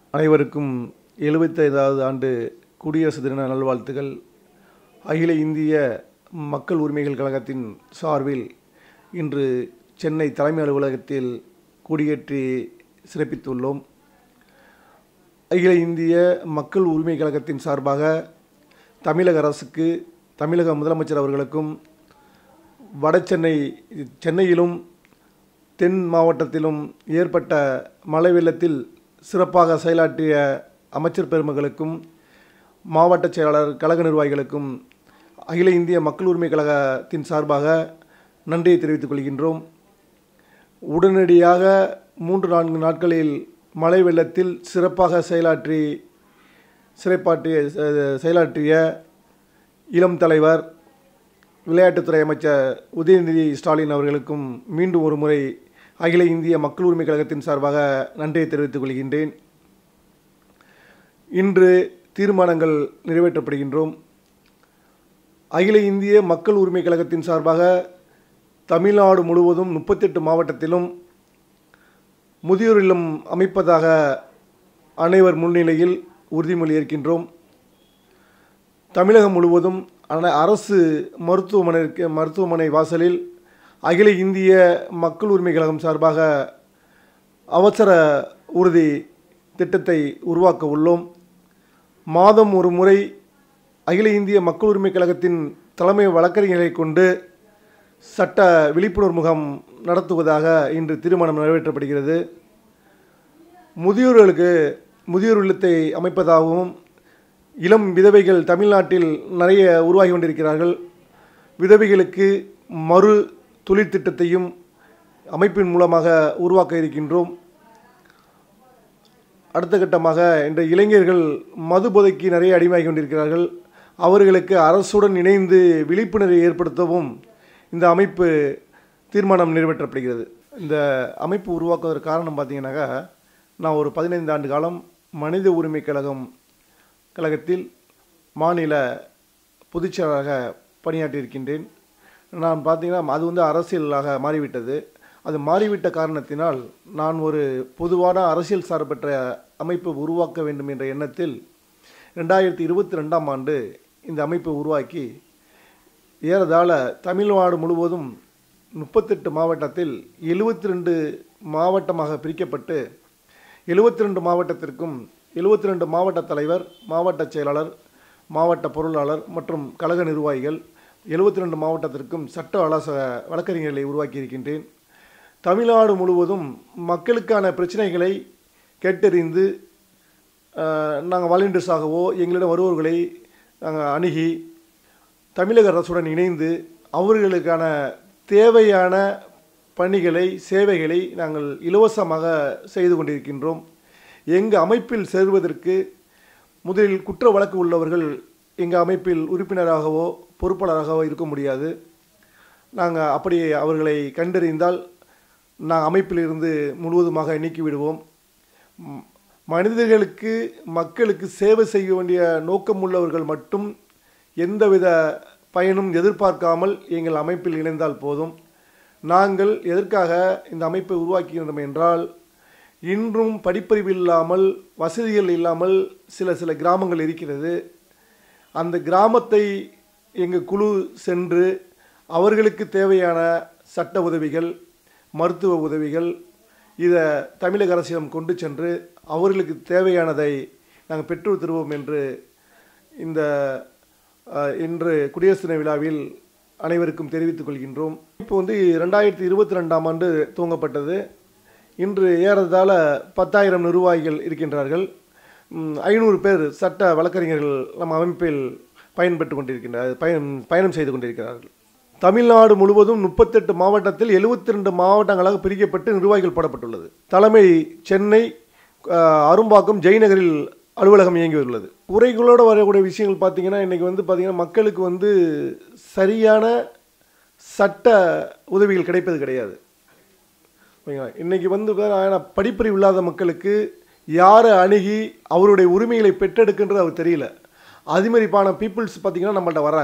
அனைவருக்கும் எழுபத்தைந்தாவது ஆண்டு குடியரசு தின நல்வாழ்த்துக்கள் அகில இந்திய மக்கள் உரிமைகள் கழகத்தின் சார்பில் இன்று சென்னை தலைமை அலுவலகத்தில் கொடியேற்றி சிறப்பித்துள்ளோம் அகில இந்திய மக்கள் உரிமை கழகத்தின் சார்பாக தமிழக அரசுக்கு தமிழக முதலமைச்சர் அவர்களுக்கும் வடசென்னை சென்னையிலும் தென் மாவட்டத்திலும் ஏற்பட்ட மழை வெள்ளத்தில் சிறப்பாக செயலாற்றிய அமைச்சர் பெருமகளுக்கும் மாவட்ட செயலாளர் கழக நிர்வாகிகளுக்கும் அகில இந்திய மக்கள் உரிமை கழகத்தின் சார்பாக நன்றியை தெரிவித்துக் கொள்கின்றோம் உடனடியாக மூன்று நான்கு நாட்களில் மழை வெள்ளத்தில் சிறப்பாக செயலாற்றி சிறைப்பாற்றிய செயலாற்றிய இளம் தலைவர் விளையாட்டுத்துறை அமைச்சர் உதயநிதி ஸ்டாலின் அவர்களுக்கும் மீண்டும் ஒரு முறை அகில இந்திய மக்கள் உரிமை கழகத்தின் சார்பாக நன்றியை தெரிவித்துக் கொள்கின்றேன் இன்று தீர்மானங்கள் நிறைவேற்றப்படுகின்றோம் அகில இந்திய மக்கள் உரிமை கழகத்தின் சார்பாக தமிழ்நாடு முழுவதும் முப்பத்தெட்டு மாவட்டத்திலும் முதியோர் இல்லம் அமைப்பதாக அனைவர் முன்னிலையில் உறுதிமொழி ஏற்கின்றோம் தமிழகம் முழுவதும் அன- அரசு மருத்துவமனை மருத்துவமனை வாசலில் அகில இந்திய மக்கள் உரிமை கழகம் சார்பாக அவசர உறுதி திட்டத்தை உருவாக்க உள்ளோம் மாதம் ஒரு முறை அகில இந்திய மக்கள் உரிமை கழகத்தின் தலைமை வழக்கறிஞர்களை கொண்டு சட்ட விழிப்புணர்வு முகாம் நடத்துவதாக இன்று தீர்மானம் நிறைவேற்றப்படுகிறது முதியோர்களுக்கு முதியோர் இல்லத்தை அமைப்பதாகவும் இளம் விதவைகள் தமிழ்நாட்டில் நிறைய உருவாகி கொண்டிருக்கிறார்கள் விதவைகளுக்கு மறு தொழில் திட்டத்தையும் அமைப்பின் மூலமாக உருவாக்க இருக்கின்றோம் அடுத்த கட்டமாக இந்த இளைஞர்கள் மது போதைக்கு நிறைய அடிமையாகி கொண்டிருக்கிறார்கள் அவர்களுக்கு அரசுடன் இணைந்து விழிப்புணர்வை ஏற்படுத்தவும் இந்த அமைப்பு தீர்மானம் நிறைவேற்றப்படுகிறது இந்த அமைப்பு உருவாக்குவதற்கு காரணம் பார்த்தீங்கன்னாக்கா நான் ஒரு பதினைந்து ஆண்டு காலம் மனித உரிமை கழகம் கழகத்தில் மாநில பொதுச்செயலாளராக பணியாற்றியிருக்கின்றேன் நான் பார்த்தீங்கன்னா அது வந்து அரசியலாக மாறிவிட்டது அது மாறிவிட்ட காரணத்தினால் நான் ஒரு பொதுவான அரசியல் சார்பற்ற அமைப்பை உருவாக்க வேண்டும் என்ற எண்ணத்தில் ரெண்டாயிரத்தி இருபத்தி ரெண்டாம் ஆண்டு இந்த அமைப்பை உருவாக்கி ஏறதாழ தமிழ்நாடு முழுவதும் முப்பத்தெட்டு மாவட்டத்தில் எழுபத்தி ரெண்டு மாவட்டமாக பிரிக்கப்பட்டு எழுபத்தி ரெண்டு மாவட்டத்திற்கும் எழுபத்தி ரெண்டு மாவட்ட தலைவர் மாவட்ட செயலாளர் மாவட்ட பொருளாளர் மற்றும் கழக நிர்வாகிகள் எழுபத்தி ரெண்டு மாவட்டத்திற்கும் சட்ட ஆலோசக வழக்கறிஞர்களை உருவாக்கி இருக்கின்றேன் தமிழ்நாடு முழுவதும் மக்களுக்கான பிரச்சனைகளை கேட்டறிந்து நாங்கள் வாலண்டியர்ஸாகவோ எங்களிடம் வருபவர்களை நாங்கள் அணுகி தமிழக அரசுடன் இணைந்து அவர்களுக்கான தேவையான பணிகளை சேவைகளை நாங்கள் இலவசமாக செய்து கொண்டிருக்கின்றோம் எங்கள் அமைப்பில் சேருவதற்கு முதலில் குற்ற வழக்கு உள்ளவர்கள் எங்கள் அமைப்பில் உறுப்பினராகவோ பொறுப்பாளராகவோ இருக்க முடியாது நாங்கள் அப்படி அவர்களை கண்டறிந்தால் நாங்கள் அமைப்பிலிருந்து முழுவதுமாக நீக்கி விடுவோம் ம், மனிதர்களுக்கு மக்களுக்கு சேவை செய்ய வேண்டிய நோக்கம் உள்ளவர்கள் மட்டும் எந்தவித பயனும் எதிர்பார்க்காமல் எங்கள் அமைப்பில் இணைந்தால் போதும் நாங்கள் எதற்காக இந்த அமைப்பை உருவாக்குகின்றோம் என்றால் இன்றும் படிப்பறிவு இல்லாமல் வசதிகள் இல்லாமல் சில சில கிராமங்கள் இருக்கிறது அந்த கிராமத்தை எங்கள் குழு சென்று அவர்களுக்கு தேவையான சட்ட உதவிகள் மருத்துவ உதவிகள் இதை தமிழக அரசிடம் கொண்டு சென்று அவர்களுக்கு தேவையானதை நாங்கள் பெற்று தருவோம் என்று இந்த அஹ், இன்று குடியரசு தின விழாவில் அனைவருக்கும் தெரிவித்துக் கொள்கின்றோம் இப்போ வந்து ரெண்டாயிரத்தி இருபத்தி ரெண்டாம் ஆண்டு துவங்கப்பட்டது இன்று ஏறத்தாழ பத்தாயிரம் நிர்வாகிகள் இருக்கின்றார்கள் ஐநூறு பேர் சட்ட வழக்கறிஞர்கள் நம்ம அமைப்பில் பயன்பெற்று கொண்டிருக்கின்றார் பயன் பயணம் செய்து கொண்டிருக்கிறார்கள் தமிழ்நாடு முழுவதும் முப்பத்தெட்டு மாவட்டத்தில் எழுபத்தி ரெண்டு மாவட்டங்களாக பிரிக்கப்பட்டு நிர்வாகிகள் போடப்பட்டுள்ளது தலைமை சென்னை அஹ், அரும்பாக்கம் ஜெயநகரில் அலுவலகம் இயங்கி உள்ளது குறைகளோடு வரக்கூடிய விஷயங்கள் பார்த்தீங்கன்னா இன்றைக்கி வந்து பார்த்திங்கன்னா மக்களுக்கு வந்து சரியான சட்ட உதவிகள் கிடைப்பது கிடையாது ஓகேங்களா இன்றைக்கி வந்து பாத்தீங்கன்னா படிப்பறிவு இல்லாத மக்களுக்கு யாரை அணுகி அவருடைய உரிமைகளை பெற்றெடுக்கின்றது அவர் தெரியல அதுமாரிப்பான பீப்புள்ஸ் பார்த்திங்கன்னா நம்மள்ட்ட வர்றாங்க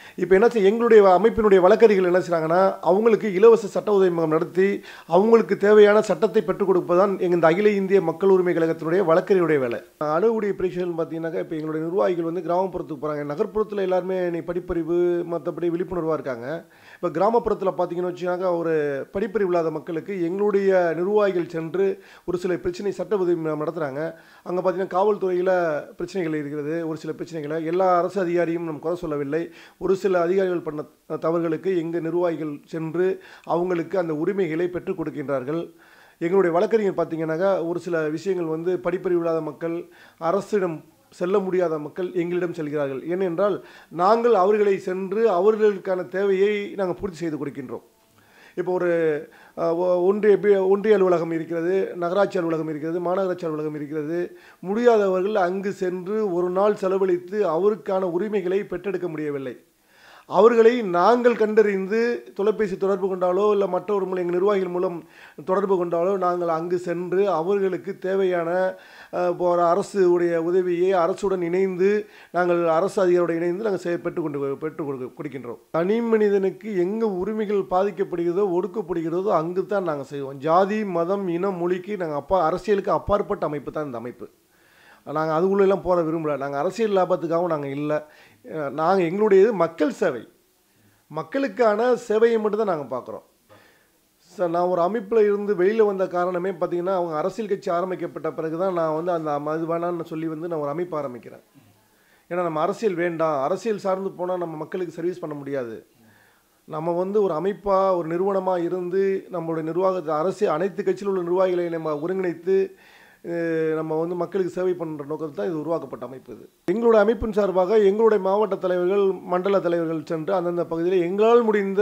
இப்போ என்ன செய்ய எங்களுடைய அமைப்பினுடைய வழக்கறிஞர்கள் என்ன செய்கிறாங்கன்னா அவங்களுக்கு இலவச சட்ட உதவி முகாம் நடத்தி அவங்களுக்கு தேவையான சட்டத்தை பெற்றுக் கொடுப்பதுதான் எங்கள் இந்த அகில இந்திய மக்கள் உரிமை கழகத்தினுடைய வழக்கறிஞருடைய வேலை அணுகுடைய பரீட்சைகள் பார்த்தீங்கன்னாக்கா இப்போ எங்களுடைய நிர்வாகிகள் வந்து கிராமப்புறத்துக்கு போகிறாங்க நகர்ப்புறத்தில் எல்லாருமே நீ படிப்பறிவு மற்றபடி விழிப்புணர்வாக இருக்காங்க இப்போ கிராமப்புறத்தில் பார்த்தீங்கன்னு வச்சுனாக்கா ஒரு படிப்பறிவு இல்லாத மக்களுக்கு எங்களுடைய நிர்வாகிகள் சென்று ஒரு சில பிரச்சனை சட்ட உதவி முகாம் நடத்துகிறாங்க அங்கே பார்த்தீங்கன்னா காவல்துறையில் பிரச்சனைகள் இருக்கிறது ஒரு சில பிரச்சனைகளை எல்லா அரசு அதிகாரியும் நம்ம குறை சொல்லவில்லை ஒரு சில அதிகாரிகள் பண்ண தவறுகளுக்கு எங்கள் நிர்வாகிகள் சென்று அவங்களுக்கு அந்த உரிமைகளை பெற்றுக் கொடுக்கின்றார்கள் எங்களுடைய வழக்கறிஞர் பார்த்தீங்கன்னாக்கா ஒரு சில விஷயங்கள் வந்து படிப்பறிவு இல்லாத மக்கள் அரசிடம் செல்ல முடியாத மக்கள் எங்களிடம் செல்கிறார்கள் ஏனென்றால் நாங்கள் அவர்களை சென்று அவர்களுக்கான தேவையை நாங்கள் பூர்த்தி செய்து கொடுக்கின்றோம் இப்போ ஒரு அஹ், ஒ- ஒன்றிய பி- ஒன்றிய அலுவலகம் இருக்கிறது நகராட்சி அலுவலகம் இருக்கிறது மாநகராட்சி அலுவலகம் இருக்கிறது முடியாதவர்கள் அங்கு சென்று ஒரு நாள் செலவழித்து அவருக்கான உரிமைகளை பெற்றெடுக்க முடியவில்லை அவர்களை நாங்கள் கண்டறிந்து தொலைபேசி தொடர்பு கொண்டாலோ இல்லை மற்றொரு மூலம் எங்கள் நிர்வாகிகள் மூலம் தொடர்பு கொண்டாலோ நாங்கள் அங்கு சென்று அவர்களுக்கு தேவையான அஹ், இப்போ ஒரு அரசு உடைய உதவியை அரசுடன் இணைந்து நாங்கள் அரசு அதிகாரியோடு இணைந்து நாங்கள் செய் பெற்றுக் கொண்டு பெற்றுக் கொடுக்க கொடுக்கின்றோம் தனி மனிதனுக்கு எங்கே உரிமைகள் பாதிக்கப்படுகிறதோ ஒடுக்கப்படுகிறதோ அங்கு தான் நாங்கள் செய்வோம் ஜாதி மதம் இனம் மொழிக்கு நாங்கள் அப்பா அரசியலுக்கு அப்பாற்பட்ட அமைப்பு தான் இந்த அமைப்பு நாங்கள் அதுக்குள்ளெல்லாம் போகிற விரும்பல நாங்கள் அரசியல் லாபத்துக்காகவும் நாங்கள் இல்லை நாங்கள் எங்களுடையது மக்கள் சேவை மக்களுக்கான சேவையை மட்டும்தான் நாங்கள் பார்க்குறோம் சார் நான் ஒரு அமைப்பில் இருந்து வெளியில் வந்த காரணமே பார்த்தீங்கன்னா அவங்க அரசியல் கட்சி ஆரம்பிக்கப்பட்ட பிறகு தான் நான் வந்து அந்த ம- இது வேணான்னு சொல்லி வந்து நான் ஒரு அமைப்பு ஆரம்பிக்கிறேன் ஏன்னா நம்ம அரசியல் வேண்டாம் அரசியல் சார்ந்து போனால் நம்ம மக்களுக்கு சர்வீஸ் பண்ண முடியாது நம்ம வந்து ஒரு அமைப்பாக ஒரு நிறுவனமாக இருந்து நம்மளுடைய நிர்வாகத்தை அரசு அனைத்து கட்சியில் உள்ள நிர்வாகிகளை நம்ம ஒருங்கிணைத்து அஹ், நம்ம வந்து மக்களுக்கு சேவை பண்ணுற நோக்கத்தில் தான் இது உருவாக்கப்பட்ட அமைப்பு இது எங்களோட அமைப்பின் சார்பாக எங்களுடைய மாவட்ட தலைவர்கள் மண்டல தலைவர்கள் சென்று அந்தந்த பகுதியில் எங்களால் முடிந்த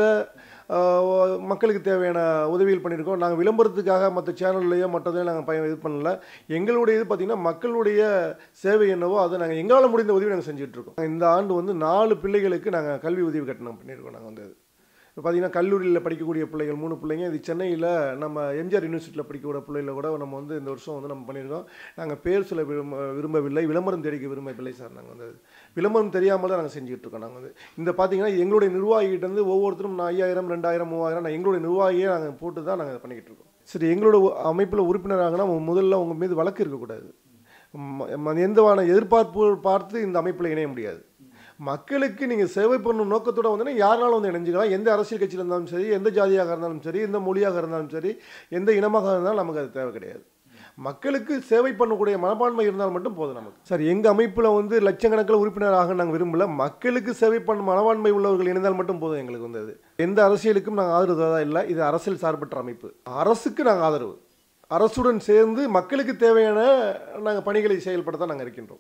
அஹ், மக்களுக்கு தேவையான உதவிகள் பண்ணியிருக்கோம் நாங்கள் விளம்பரத்துக்காக மற்ற சேனல்லையோ மற்றதையோ நாங்கள் பயன் இது பண்ணல எங்களுடைய இது பார்த்திங்கன்னா மக்களுடைய சேவை என்னவோ அதை நாங்கள் எங்களால் முடிந்த உதவி நாங்கள் செஞ்சுட்டு இருக்கோம் இந்த ஆண்டு வந்து நாலு பிள்ளைகளுக்கு நாங்கள் கல்வி உதவி கட்டணம் பண்ணியிருக்கோம் நாங்கள் வந்து இப்போ பார்த்தீங்கன்னா கல்லூரியில் படிக்கக்கூடிய பிள்ளைகள் மூணு பிள்ளைங்க இது சென்னையில் நம்ம எம்ஜிஆர் யூனிவர்சிட்டியில் படிக்கக்கூடிய பிள்ளைகளை கூட நம்ம வந்து இந்த வருஷம் வந்து நம்ம பண்ணியிருக்கோம் நாங்கள் பேர் சொல்ல விரும்ப விரும்பவில்லை விளம்பரம் தெரிவிக்க விரும்பவில்லை சார் நாங்கள் வந்து விளம்பரம் தெரியாமல் தான் நாங்கள் செஞ்சுக்கிட்டு இருக்கோம் நாங்கள் வந்து இந்த பார்த்தீங்கன்னா எங்களுடைய நிர்வாகிகிட்ட இருந்து ஒவ்வொருத்தரும் நான் ஐயாயிரம் ரெண்டாயிரம் மூவாயிரம் நான் எங்களுடைய நிர்வாகியை நாங்கள் போட்டு தான் நாங்கள் பண்ணிக்கிட்டு இருக்கோம் சரி எங்களோட அமைப்பில் உறுப்பினராகனா முதல்ல உங்கள் மீது வழக்கு இருக்கக்கூடாது ம- ம- எந்தவான எதிர்பார்ப்பு பார்த்து இந்த அமைப்பில் இணைய முடியாது மக்களுக்கு நீங்கள் சேவை பண்ணும் நோக்கத்தோட வந்தீங்கன்னா யாராலும் வந்து இணைஞ்சுக்கலாம் எந்த அரசியல் கட்சியில் இருந்தாலும் சரி எந்த ஜாதியாக இருந்தாலும் சரி எந்த மொழியாக இருந்தாலும் சரி எந்த இனமாக இருந்தாலும் நமக்கு அது தேவை கிடையாது மக்களுக்கு சேவை பண்ணக்கூடிய மனப்பான்மை இருந்தால் மட்டும் போதும் நமக்கு சார் எங்கள் அமைப்பில் வந்து லட்சக்கணக்கில் உறுப்பினராக நாங்கள் விரும்பல மக்களுக்கு சேவை பண்ணும் மனப்பான்மை உள்ளவர்கள் இணைந்தால் மட்டும் போதும் எங்களுக்கு வந்து அது எந்த அரசியலுக்கும் நாங்கள் ஆதரவு தரதா இல்லை இது அரசியல் சார்பற்ற அமைப்பு அரசுக்கு நாங்கள் ஆதரவு அரசுடன் சேர்ந்து மக்களுக்கு தேவையான நாங்கள் பணிகளை செயல்பட தான் நாங்கள் இருக்கின்றோம்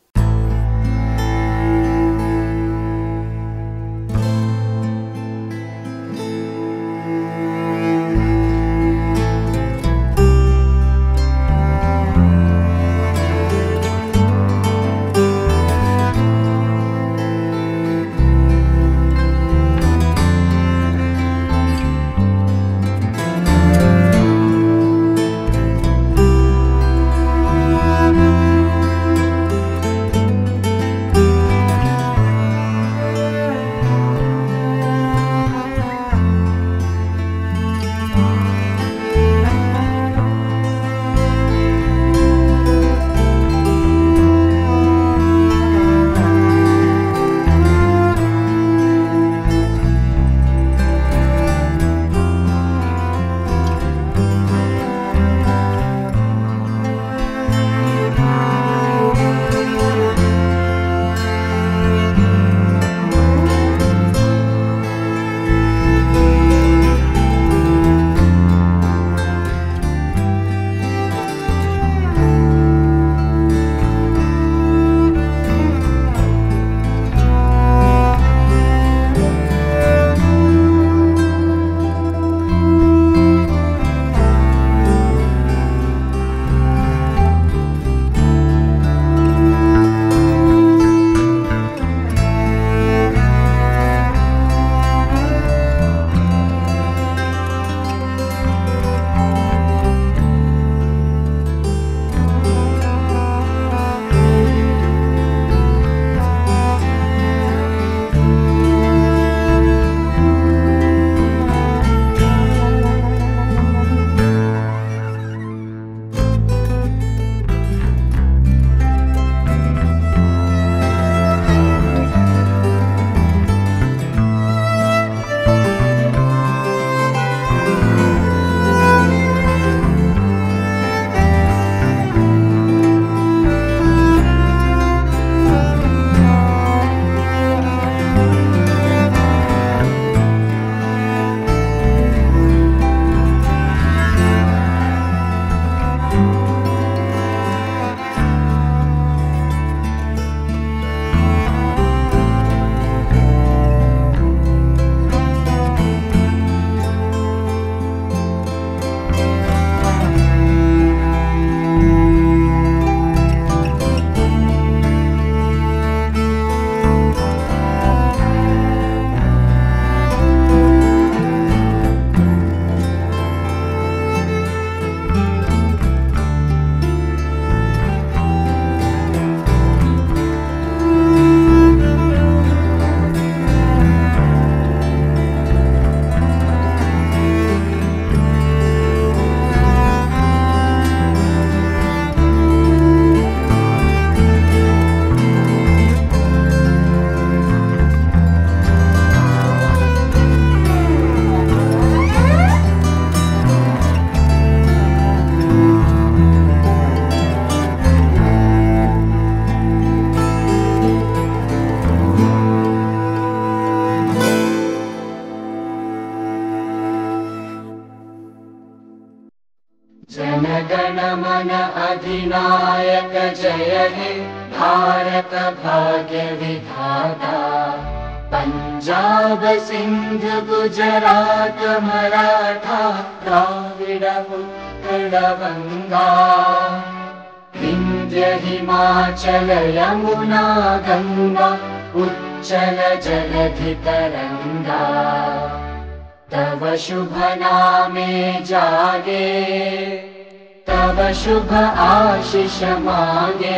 सिद्धिविनायक जय हे भारत भाग्य विधाता पञ्जाब सिन्ध गुजरात मराठा द्राविड उत्कल गङ्गा विन्ध्य हिमाचल यमुना गङ्गा उच्चल जलधितरङ्गा तव शुभ नामे जागे तव शुभ आशिष मागे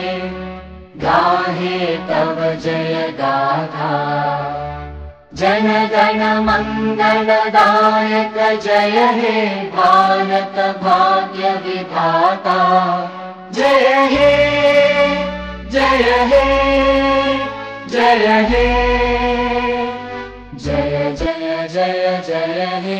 गाहे तव जय गाथा जन गण मङ्गलदायक जय हे भारत भाग्य विधाता जय हे जय हे जय हे जय जय जय जय हे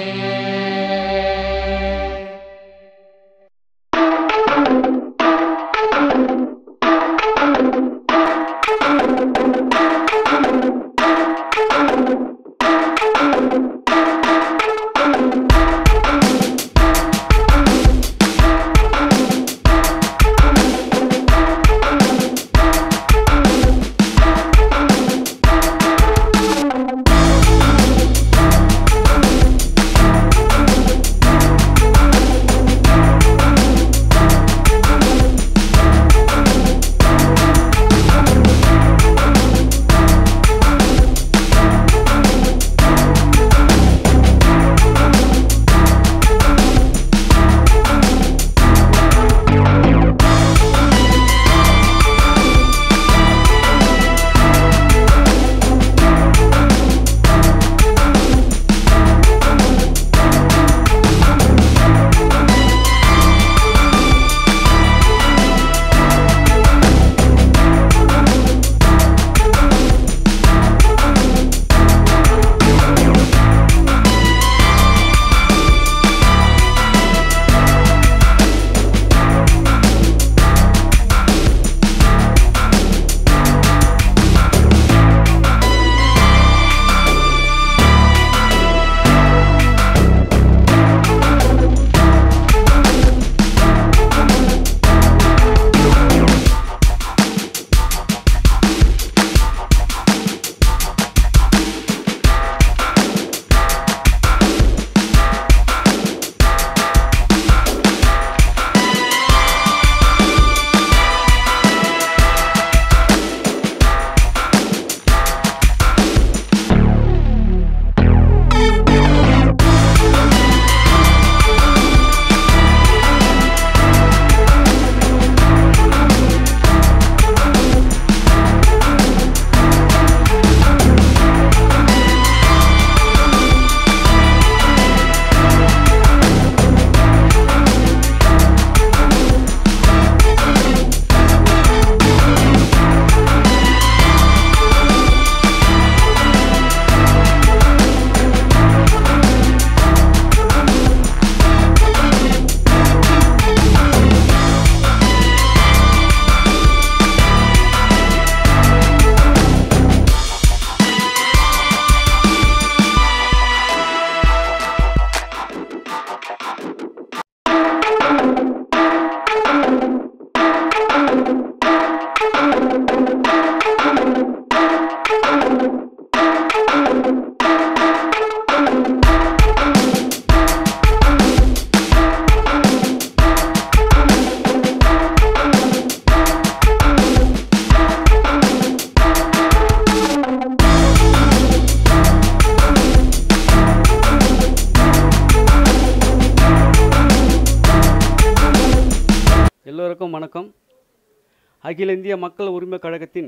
எல்லோருக்கும் வணக்கம் அகில இந்திய மக்கள் உரிமைக் கழகத்தின்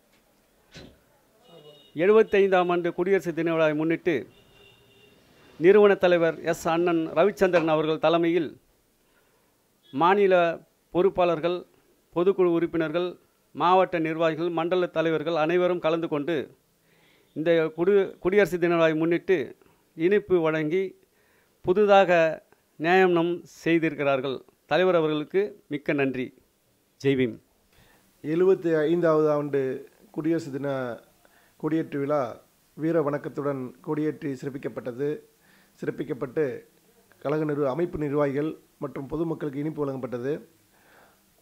எழுபத்தைந்தாம் ஆண்டு குடியரசு தின விழாவை முன்னிட்டு நிறுவன தலைவர் எஸ் அண்ணன் ரவிச்சந்திரன் அவர்கள் தலைமையில் மாநில பொறுப்பாளர்கள் பொதுக்குழு உறுப்பினர்கள் மாவட்ட நிர்வாகிகள் மண்டல தலைவர்கள் அனைவரும் கலந்து கொண்டு இந்த குடி குடியரசு தின விழாவை முன்னிட்டு இனிப்பு வழங்கி புதிதாக நியாயனம் செய்திருக்கிறார்கள் தலைவர் அவர்களுக்கு மிக்க நன்றி ஜெய்பீம் எழுபத்தி ஐந்தாவது ஆண்டு குடியரசு தின கொடியேற்று விழா வீர வணக்கத்துடன் கொடியேற்றி சிறப்பிக்கப்பட்டது சிறப்பிக்கப்பட்டு கழக நிர்வ அமைப்பு நிர்வாகிகள் மற்றும் பொதுமக்களுக்கு இனிப்பு வழங்கப்பட்டது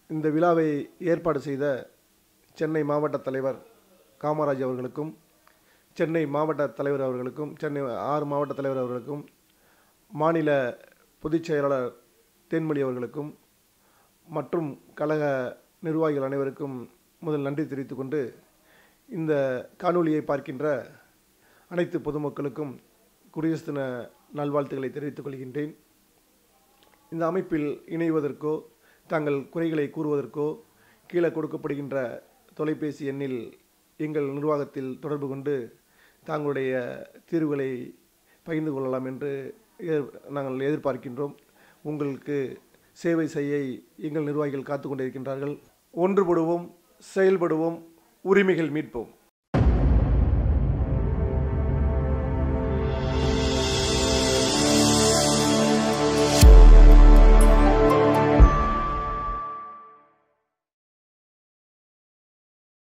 இந்த விழாவை ஏற்பாடு செய்த சென்னை மாவட்ட தலைவர் காமராஜ் அவர்களுக்கும் சென்னை மாவட்ட தலைவர் அவர்களுக்கும் சென்னை ஆறு மாவட்ட தலைவர் அவர்களுக்கும் மாநில பொதுச் செயலாளர் தேன்மொழி அவர்களுக்கும் மற்றும் கழக நிர்வாகிகள் அனைவருக்கும் முதல் நன்றி தெரிவித்துக் கொண்டு இந்த காணொளியை பார்க்கின்ற அனைத்து பொதுமக்களுக்கும் குடியரசு தின நல்வாழ்த்துக்களை தெரிவித்துக் கொள்கின்றேன் இந்த அமைப்பில் இணைவதற்கோ தங்கள் குறைகளை கூறுவதற்கோ கீழே கொடுக்கப்படுகின்ற தொலைபேசி எண்ணில் எங்கள் நிர்வாகத்தில் தொடர்பு கொண்டு தங்களுடைய தீர்வுகளை பகிர்ந்து கொள்ளலாம் என்று எதிர்- நாங்கள் எதிர்பார்க்கின்றோம் உங்களுக்கு சேவை செய்ய எங்கள் நிர்வாகிகள் காத்து கொண்டிருக்கின்றார்கள் ஒன்றுபடுவோம் செயல்படுவோம் உரிமைகள் மீட்போம்